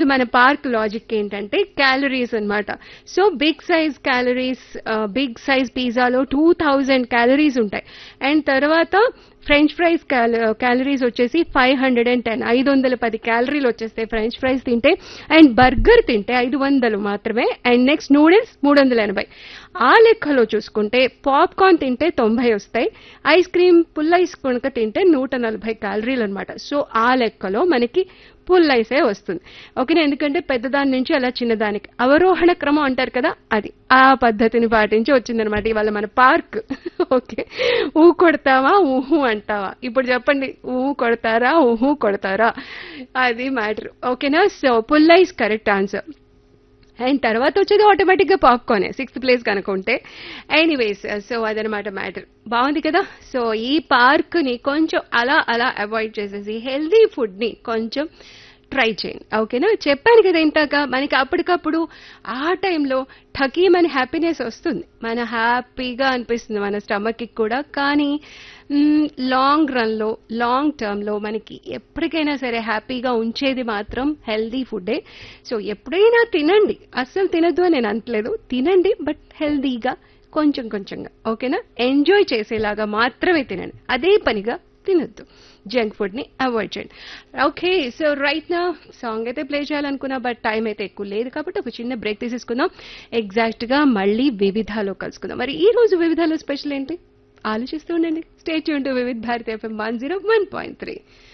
మన park logic ఏంటంటే calories అన్నమాట so big size calories big size పిజ్జాలో టూ థౌజండ్ క్యాలరీస్ ఉంటాయి అండ్ తర్వాత ఫ్రెంచ్ ఫ్రైస్ క్యాలరీస్ వచ్చేసి ఫైవ్ హండ్రెడ్ అండ్ టెన్ ఐదు వందల పది క్యాలరీలు వచ్చేస్తాయి ఫ్రెంచ్ ఫ్రైస్ తింటే అండ్ బర్గర్ తింటే ఐదు వందలు మాత్రమే అండ్ నెక్స్ట్ నూడిల్స్ మూడు వందల ఎనభై ఆ లెక్కలో చూసుకుంటే పాప్కార్న్ తింటే తొంభై వస్తాయి ఐస్ క్రీమ్ పుల్ ఐస్ కొనుక తింటే నూట నలభై క్యాలరీలు అనమాట సో ఆ లెక్కలో మనకి పుల్ ఐసే వస్తుంది ఓకేనా ఎందుకంటే పెద్దదాని నుంచి అలా చిన్నదానికి అవరోహణ క్రమం అంటారు కదా అది ఆ పద్ధతిని పాటించి వచ్చిందనమాట ఇవాళ మన పార్క్ ఓకే ఊ కొడతావా ఊహు అంటావా ఇప్పుడు చెప్పండి ఊ కొడతారా ఊహు కొడతారా అది మ్యాటర్ ఓకేనా so pull ice correct answer and తర్వాత వచ్చేది ఆటోమేటిక్గా పాప్కార్నే సిక్స్త్ ప్లేస్ కనుకుంటే ఎనీవేస్ సో అదనమాట మ్యాటర్ బాగుంది కదా సో ఈ పార్క్ని కొంచెం అలా అలా అవాయిడ్ చేసేసి హెల్దీ ఫుడ్ని కొంచెం ట్రై చేయండి ఓకేనా చెప్పాను కదా ఇంతాక మనకి అప్పటికప్పుడు ఆ టైంలో ఠకీమని హ్యాపీనెస్ వస్తుంది మన హ్యాపీగా అనిపిస్తుంది మన స్టమక్కి కూడా కానీ లాంగ్ రన్లో లాంగ్ టర్మ్లో మనకి ఎప్పటికైనా సరే హ్యాపీగా ఉంచేది మాత్రం హెల్దీ ఫుడ్డే సో ఎప్పుడైనా తినండి అస్సలు తినద్దు అని నేను అనట్లేదు తినండి బట్ హెల్దీగా కొంచెం కొంచెంగా ఓకేనా ఎంజాయ్ చేసేలాగా మాత్రమే తినండి అదే పనిగా తినొద్దు జంక్ ఫుడ్ ని అవాయిడ్ చేయండి ఓకే సో రైట్ నా సాంగ్ అయితే ప్లే చేయాలనుకున్నా బట్ టైం అయితే ఎక్కువ లేదు కాబట్టి ఒక చిన్న బ్రేక్ తీసేసుకుందాం ఎగ్జాక్ట్ గా మళ్ళీ వివిధాలో కలుసుకుందాం మరి ఈ రోజు వివిధాలో స్పెషల్ ఏంటి ఆలోచిస్తూ ఉండండి స్టేట్ యూన్ to Vividh Bharati FM one zero one point three